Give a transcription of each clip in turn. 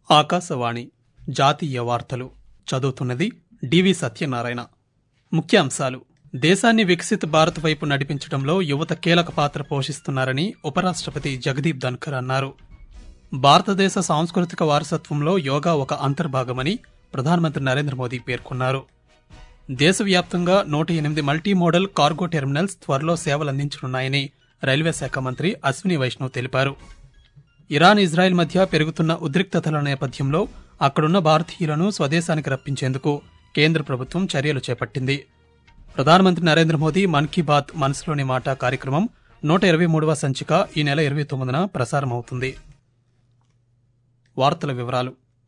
ఆకాశవాణి జాతీయ వార్తలు చదువుతున్నది డివి సత్యనారాయణ ముఖ్యాంశాలు దేశాన్ని వికసిత భారత్ వైపు నడిపించడంలో యువత కీలక పాత్ర పోషిస్తున్నారని ఉపరాష్ట్రపతి జగదీప్ ధన్కర్ అన్నారు భారతదేశ సాంస్కృతిక వారసత్వంలో యోగా ఒక అంతర్భాగమని ప్రధానమంత్రి నరేంద్ర మోదీ పేర్కొన్నారు దేశవ్యాప్తంగా నూట ఎనిమిది మల్టీ మోడల్ కార్గో టెర్మినల్స్ త్వరలో సేవలందించనున్నాయని రైల్వే శాఖ మంత్రి అశ్విని వైష్ణవ్ తెలిపారు ఇరాన్ ఇజ్రాయెల్ మధ్య పెరుగుతున్న ఉద్రిక్తతల నేపథ్యంలో అక్కడున్న భారతీయులను స్వదేశానికి రప్పించేందుకు కేంద్ర ప్రభుత్వం చర్యలు చేపట్టింది ప్రధానమంత్రి నరేంద్ర మోదీ మన్ కీ బాత్ మనసులోని మాట కార్యక్రమం నూట ఇరవై మూడవ సంచిక ఈ నెల ఇరవై తొమ్మిదిన ప్రసారమవుతుంది వార్తల వివరాలు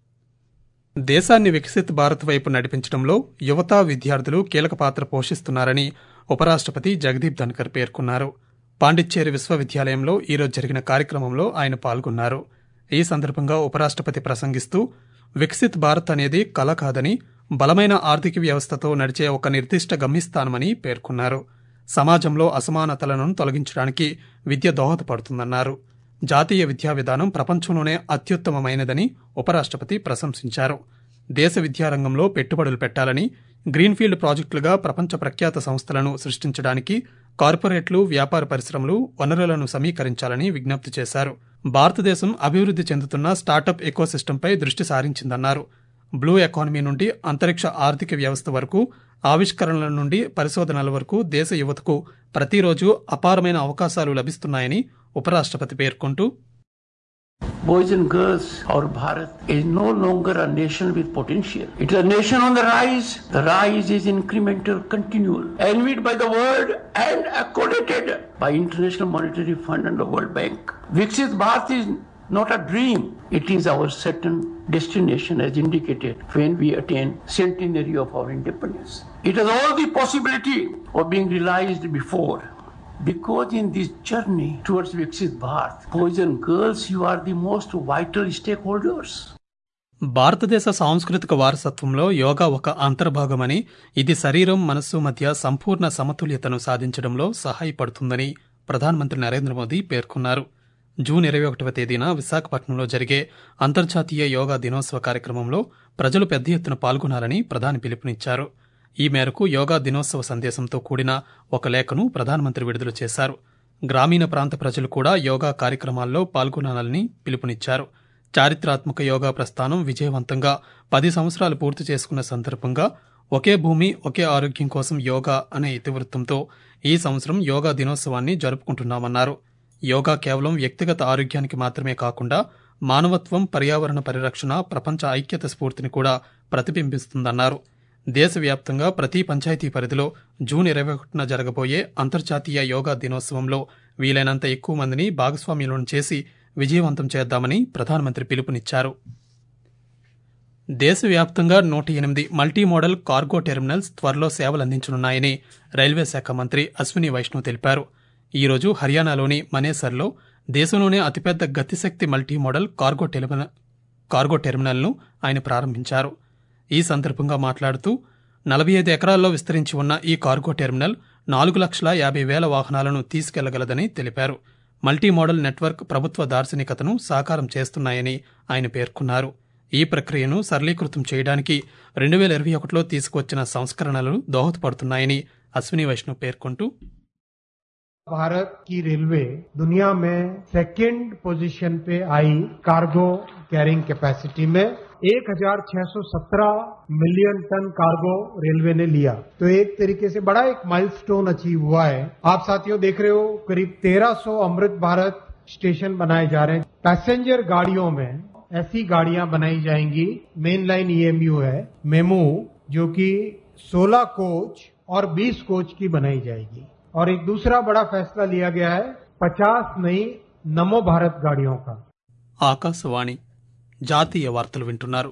దేశాన్ని వికసిత్ భారత్ వైపు నడిపించడంలో యువత విద్యార్థులు కీలక పాత్ర పోషిస్తున్నారని ఉపరాష్ట్రపతి జగదీప్ ధన్కర్ పేర్కొన్నారు పాండిచ్చేరి విశ్వవిద్యాలయంలో ఈరోజు జరిగిన కార్యక్రమంలో ఆయన పాల్గొన్నారు ఈ సందర్భంగా ఉపరాష్ట్రపతి ప్రసంగిస్తూ వికసిత్ భారత్ అనేది కల కాదని బలమైన ఆర్థిక వ్యవస్థతో నడిచే ఒక నిర్దిష్ట గమ్యస్థానమని పేర్కొన్నారు సమాజంలో అసమానతలను తొలగించడానికి విద్య దోహదపడుతుందన్నారు జాతీయ విద్యా విధానం ప్రపంచంలోనే అత్యుత్తమమైనదని ఉపరాష్ట్రపతి ప్రశంసించారు దేశ విద్యారంగంలో పెట్టుబడులు పెట్టాలని గ్రీన్ఫీల్డ్ ప్రాజెక్టులుగా ప్రపంచ ప్రఖ్యాత సంస్థలను సృష్టించడానికి కార్పొరేట్లు వ్యాపార పరిశ్రమలు వనరులను సమీకరించాలని విజ్ఞప్తి చేశారు భారతదేశం అభివృద్ధి చెందుతున్న స్టార్టప్ ఎకోసిస్టంపై దృష్టి సారించిందన్నారు బ్లూ ఎకానమీ నుండి అంతరిక్ష ఆర్థిక వ్యవస్థ వరకు ఆవిష్కరణల నుండి పరిశోధనల వరకు దేశ యువతకు ప్రతిరోజు అపారమైన అవకాశాలు లభిస్తున్నాయని ఉపరాష్ట్రపతి పేర్కొంటూ Boys and girls, our Bharat is no longer a nation with potential. It is a nation on the rise. The rise is incremental, continual, envied by the world and accredited by International Monetary Fund and the World Bank. Viksit Bharat is not a dream. It is our certain destination as indicated when we attain centenary of our independence. It has all the possibility of being realized before. Because in this journey towards Viksit Bharat, boys and girls, you are the most vital stakeholders. భారతదేశ సాంస్కృతిక వారసత్వంలో యోగా ఒక అంతర్భాగమని ఇది శరీరం మనస్సు మధ్య సంపూర్ణ సమతుల్యతను సాధించడంలో సహాయపడుతుందని ప్రధానమంత్రి నరేంద్ర మోదీ పేర్కొన్నారు జూన్ ఇరవై ఒకటవ తేదీన విశాఖపట్నంలో జరిగే అంతర్జాతీయ యోగా దినోత్సవ కార్యక్రమంలో ప్రజలు పెద్ద ఎత్తున పాల్గొనాలని ప్రధాని పిలుపునిచ్చారు ఈ మేరకు యోగా దినోత్సవ సందేశంతో కూడిన ఒక లేఖను ప్రధానమంత్రి విడుదల చేశారు గ్రామీణ ప్రాంత ప్రజలు కూడా యోగా కార్యక్రమాల్లో పాల్గొనాలని పిలుపునిచ్చారు చారిత్రాత్మక యోగా ప్రస్థానం విజయవంతంగా పది సంవత్సరాలు పూర్తి చేసుకున్న సందర్భంగా ఒకే భూమి ఒకే ఆరోగ్యం కోసం యోగా అనే ఇతివృత్తంతో ఈ సంవత్సరం యోగా దినోత్సవాన్ని జరుపుకుంటున్నామన్నారు యోగా కేవలం వ్యక్తిగత ఆరోగ్యానికి మాత్రమే కాకుండా మానవత్వం పర్యావరణ పరిరక్షణ ప్రపంచ ఐక్యత స్ఫూర్తిని కూడా ప్రతిబింబిస్తుందన్నారు దేశవ్యాప్తంగా ప్రతి పంచాయతీ పరిధిలో జూన్ ఇరవై ఒకటిన జరగబోయే అంతర్జాతీయ యోగా దినోత్సవంలో వీలైనంత ఎక్కువ మందిని భాగస్వామ్యులను చేసి విజయవంతం చేద్దామని ప్రధానమంత్రి పిలుపునిచ్చారు దేశవ్యాప్తంగా నూట ఎనిమిది మల్టీ మోడల్ కార్గో టెర్మినల్స్ త్వరలో సేవలందించనున్నాయని రైల్వే శాఖ మంత్రి అశ్విని వైష్ణవ్ తెలిపారు ఈరోజు హర్యానాలోని మనేసర్లో దేశంలోనే అతిపెద్ద గతిశక్తి multi modal cargo terminal cargo టెర్మినల్ను ఆయన ప్రారంభించారు ఈ సందర్భంగా మాట్లాడుతూ నలభై ఐదు ఎకరాల్లో విస్తరించి ఉన్న ఈ కార్గో టెర్మినల్ నాలుగు లక్షల యాభై వేల వాహనాలను తీసుకెళ్లగలదని తెలిపారు మల్టీ మోడల్ నెట్వర్క్ ప్రభుత్వ దార్శనికతను సాకారం చేస్తున్నాయని ఆయన పేర్కొన్నారు ఈ ప్రక్రియను సరళీకృతం చేయడానికి రెండు వేల ఇరవై ఒకటిలో తీసుకొచ్చిన సంస్కరణలు దోహదపడుతున్నాయని అశ్విని వైష్ణవ్ పేర్కొంటూ भारत की रेलवे दुनिया में सेकंड पोजीशन पे आई कार्गो कैरिंग कैपेसिटी में 1617 मिलियन टन कार्गो रेलवे ने लिया तो एक तरीके से बड़ा एक माइलस्टोन अचीव हुआ है आप साथियों देख रहे हो करीब 1300 अमृत भारत स्टेशन बनाए जा रहे हैं पैसेंजर गाड़ियों में ऐसी गाड़ियां बनाई जाएंगी मेन लाइन ईएमयू है मेमू जो कि 16 कोच और 20 कोच की बनाई जाएगी और एक दूसरा बड़ा फैसला लिया गया है 50 नई नमो भारत गाड़ियों का ఆకాశవాణి జాతీయ వార్తలు వింటున్నారు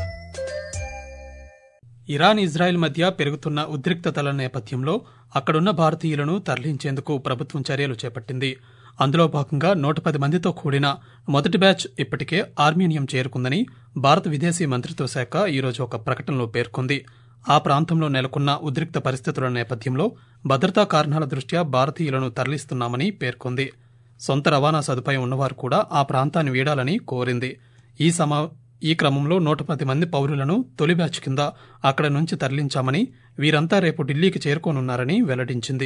ఇరాన్ ఇజ్రాయెల్ మధ్య పెరుగుతున్న ఉద్రిక్తతల నేపథ్యంలో అక్కడున్న భారతీయులను తరలించేందుకు ప్రభుత్వం చర్యలు చేపట్టింది అందులో భాగంగా నూట పది మందితో కూడిన మొదటి బ్యాచ్ ఇప్పటికే ఆర్మేనియం చేరుకుందని భారత విదేశీ మంత్రిత్వ శాఖ ఈరోజు ఒక ప్రకటనలో పేర్కొంది ఆ ప్రాంతంలో నెలకొన్న ఉద్రిక్త పరిస్థితుల నేపథ్యంలో భద్రతా కారణాల దృష్ట్యా భారతీయులను తరలిస్తున్నామని పేర్కొంది సొంత రవాణా సదుపాయం ఉన్నవారు కూడా ఆ ప్రాంతాన్ని వీడాలని కోరింది ఈ సమా ఈ క్రమంలో నూట పది మంది పౌరులను తొలి బ్యాచ్ కింద అక్కడ నుంచి తరలించామని వీరంతా రేపు ఢిల్లీకి చేరుకోనున్నారని వెల్లడించింది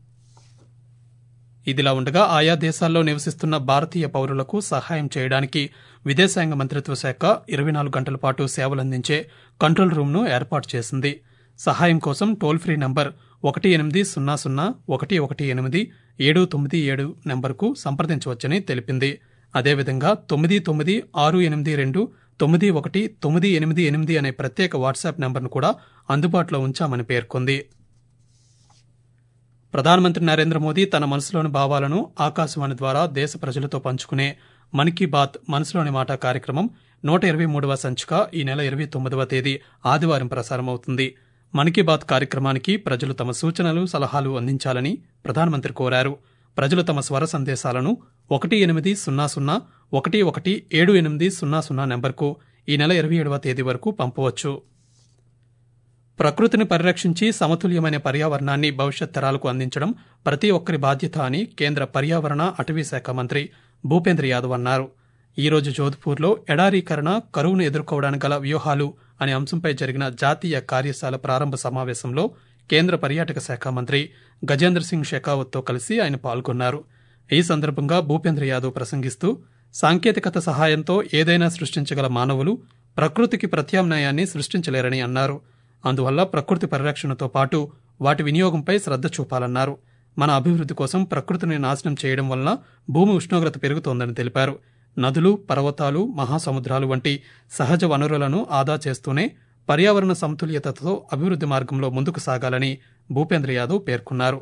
ఇదిలా ఉండగా ఆయా దేశాల్లో నివసిస్తున్న భారతీయ పౌరులకు సహాయం చేయడానికి విదేశాంగ మంత్రిత్వ శాఖ ఇరవై నాలుగు గంటల పాటు సేవలందించే కంట్రోల్ రూమ్ను ఏర్పాటు చేసింది సహాయం కోసం టోల్ ఫ్రీ నంబర్ ఒకటి ఎనిమిది సున్నా సున్నా ఒకటి ఒకటి ఎనిమిది ఏడు తొమ్మిది ఏడు నెంబర్కు సంప్రదించవచ్చని తెలిపింది అదేవిధంగా తొమ్మిది తొమ్మిది ఆరు ఎనిమిది రెండు తొమ్మిది ఒకటి తొమ్మిది ఎనిమిది ఎనిమిది అనే ప్రత్యేక వాట్సాప్ నెంబర్ను కూడా అందుబాటులో ఉంచామని పేర్కొంది ప్రధానమంత్రి నరేంద్ర మోదీ తన మనసులోని భావాలను ఆకాశవాణి ద్వారా దేశ ప్రజలతో పంచుకునే మన్ కీ బాత్ మనసులోని మాట కార్యక్రమం నూట ఇరవై మూడవ సంచిక ఈ నెల ఇరవై తొమ్మిదవ తేదీ ఆదివారం ప్రసారమవుతుంది మన్ కీ బాత్ కార్యక్రమానికి ప్రజలు తమ సూచనలు సలహాలు అందించాలని ప్రధానమంత్రి కోరారు ప్రజలు తమ స్వర సందేశాలను ఒకటి ఎనిమిది సున్నా సున్నా ఒకటి ఒకటి ఏడు ఎనిమిది సున్నా సున్నా నెంబర్కు ఈ నెల ఇరవై ఏడవ తేదీ వరకు పంపవచ్చు ప్రకృతిని పరిరక్షించి సమతుల్యమైన పర్యావరణాన్ని భవిష్యత్ తరాలకు అందించడం ప్రతి ఒక్కరి బాధ్యత అని కేంద్ర పర్యావరణ అటవీ శాఖ మంత్రి భూపేంద్ర యాదవ్ అన్నారు ఈ రోజు జోధ్పూర్లో ఎడారీకరణ కరువును ఎదుర్కోవడానికి గల వ్యూహాలు అనే అంశంపై జరిగిన జాతీయ కార్యశాల ప్రారంభ సమావేశంలో కేంద్ర పర్యాటక శాఖ మంత్రి గజేంద్ర సింగ్ షెకావత్తో కలిసి ఆయన పాల్గొన్నారు ఈ సందర్భంగా భూపేంద్ర యాదవ్ ప్రసంగిస్తూ సాంకేతికత సహాయంతో ఏదైనా సృష్టించగల మానవులు ప్రకృతికి ప్రత్యామ్నాయాన్ని సృష్టించలేరని అన్నారు అందువల్ల ప్రకృతి పరిరక్షణతో పాటు వాటి వినియోగంపై శ్రద్ధ చూపాలన్నారు మన అభివృద్ధి కోసం ప్రకృతిని నాశనం చేయడం వలన భూమి ఉష్ణోగ్రత పెరుగుతోందని తెలిపారు నదులు పర్వతాలు మహాసముద్రాలు వంటి సహజ వనరులను ఆదా చేస్తూనే పర్యావరణ సమతుల్యతతో అభివృద్ధి మార్గంలో ముందుకు సాగాలని భూపేంద్ర యాదవ్ పేర్కొన్నారు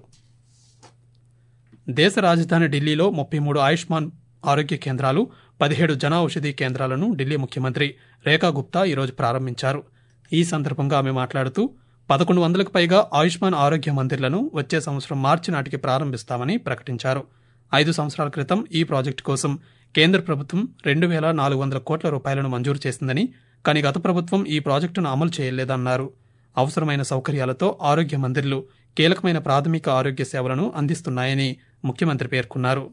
దేశ రాజధాని ఢిల్లీలో ముప్పై మూడు ఆయుష్మాన్ ఆరోగ్య కేంద్రాలు పదిహేడు జన ఔషధి కేంద్రాలను ఢిల్లీ ముఖ్యమంత్రి రేఖా గుప్తా ఈరోజు ప్రారంభించారు ఈ సందర్భంగా ఆమె మాట్లాడుతూ పదకొండు వందలకు పైగా ఆయుష్మాన్ ఆరోగ్య మందిర్లను వచ్చే సంవత్సరం మార్చి నాటికి ప్రారంభిస్తామని ప్రకటించారు ఐదు సంవత్సరాల క్రితం ఈ ప్రాజెక్టు కోసం కేంద్ర ప్రభుత్వం రెండు వేల నాలుగు వందల కోట్ల రూపాయలను మంజూరు చేసిందని కానీ గత ప్రభుత్వం ఈ ప్రాజెక్టును అమలు చేయలేదన్నారు అవసరమైన సౌకర్యాలతో ఆరోగ్య మందిర్లు కీలకమైన ప్రాథమిక ఆరోగ్య సేవలను అందిస్తున్నాయని ముఖ్యమంత్రి పేర్కొన్నారు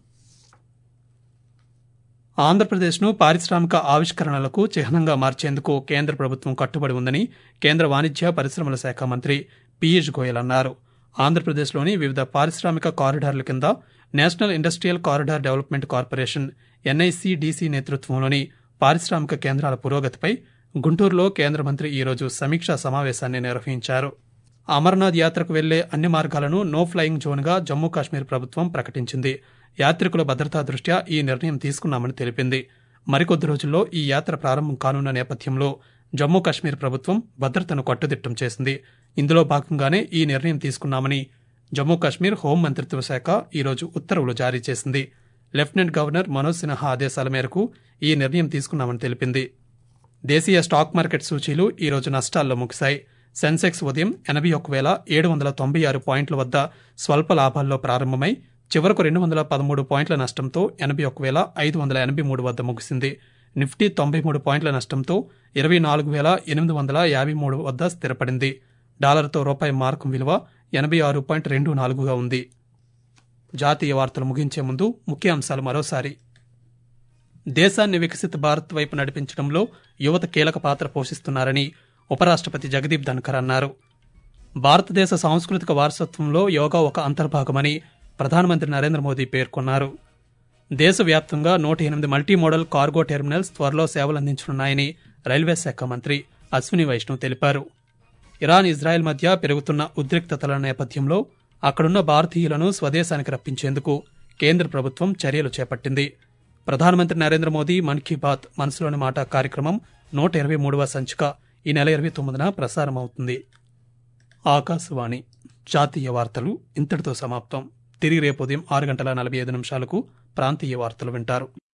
ఆంధ్రప్రదేశ్ను పారిశ్రామిక ఆవిష్కరణలకు చిహ్నంగా మార్చేందుకు కేంద్ర ప్రభుత్వం కట్టుబడి ఉందని కేంద్ర వాణిజ్య పరిశ్రమల శాఖ మంత్రి పీయూష్ గోయల్ అన్నారు ఆంధ్రప్రదేశ్లోని వివిధ పారిశ్రామిక కారిడార్ల కింద National Industrial Corridor Development Corporation NICDC నేతృత్వంలోని పారిశ్రామిక కేంద్రాల పురోగతిపై గుంటూరులో కేంద్ర మంత్రి ఈరోజు సమీక్షా సమావేశాన్ని నిర్వహించారు అమర్నాథ్ యాత్రకు వెళ్లే అన్ని మార్గాలను నో ఫ్లయింగ్ జోన్గా జమ్మూ కాశ్మీర్ ప్రభుత్వం ప్రకటించింది యాత్రికుల భద్రతా దృష్ట్యా ఈ నిర్ణయం తీసుకున్నామని తెలిపింది మరికొద్ది రోజుల్లో ఈ యాత్ర ప్రారంభం కానున్న నేపథ్యంలో జమ్మూ కాశ్మీర్ ప్రభుత్వం భద్రతను కట్టుదిట్టం చేసింది ఇందులో భాగంగానే ఈ నిర్ణయం తీసుకున్నామని జమ్మూ కాశ్మీర్ హోం మంత్రిత్వ శాఖ ఈరోజు ఉత్తర్వులు జారీ చేసింది లెఫ్టినెంట్ గవర్నర్ మనోజ్ సిన్హా ఆదేశాల మేరకు ఈ నిర్ణయం తీసుకున్నామని తెలిపింది దేశీయ స్టాక్ మార్కెట్ సూచీలు ఈరోజు నష్టాల్లో ముగిశాయి సెన్సెక్స్ ఉదయం ఎనభై ఒక్క వేల ఏడు వందల తొంభై ఆరు పాయింట్ల వద్ద స్వల్ప లాభాల్లో ప్రారంభమై చివరకు రెండు వందల పదమూడు పాయింట్ల నష్టంతో ఎనభై ఒక్క వేల ఐదు వందల ఎనభై మూడు వద్ద ముగిసింది నిఫ్టీ తొంభై మూడు పాయింట్ల నష్టంతో ఇరవై నాలుగు వేల ఎనిమిది వందల యాభై మూడు వద్ద స్థిరపడింది డాలర్తో రూపాయి మార్కం విలువ ఎనభై ఆరు పాయింట్ రెండు నాలుగుగా ఉంది జాతీయ వార్తలు ముగించే ముందు ముఖ్యాంశాలు మరోసారి దేశాన్ని వికసిత భారత్ వైపు నడిపించడంలో యువత కీలక పాత్ర పోషిస్తున్నారని ఉపరాష్ట్రపతి జగదీప్ ధన్కర్ అన్నారు భారతదేశ సాంస్కృతిక వారసత్వంలో యోగా ఒక అంతర్భాగమని ప్రధానమంత్రి నరేంద్ర మోదీ పేర్కొన్నారు దేశవ్యాప్తంగా నూట ఎనిమిది మల్టీ మోడల్ కార్గో టెర్మినల్స్ త్వరలో సేవలందించనున్నాయని రైల్వే శాఖ మంత్రి అశ్విని వైష్ణవ్ తెలిపారు ఇరాన్ ఇజ్రాయెల్ మధ్య పెరుగుతున్న ఉద్రిక్తతల నేపథ్యంలో అక్కడున్న భారతీయులను స్వదేశానికి రప్పించేందుకు కేంద్ర ప్రభుత్వం చర్యలు చేపట్టింది ప్రధానమంత్రి నరేంద్ర మోదీ మన్ కీ బాత్ మనసులోని మాట కార్యక్రమం నూట ఇరవై మూడవ సంచిక ఈ నెల ఇరవై తొమ్మిదిన ప్రసారమవుతుంది ఆకాశవాణి జాతీయ వార్తలు ఇంతటితో సమాప్తం తిరిగి రేపు ఉదయం ఆరు గంటల నలభై ఐదు నిమిషాలకు ప్రాంతీయ వార్తలు వింటారు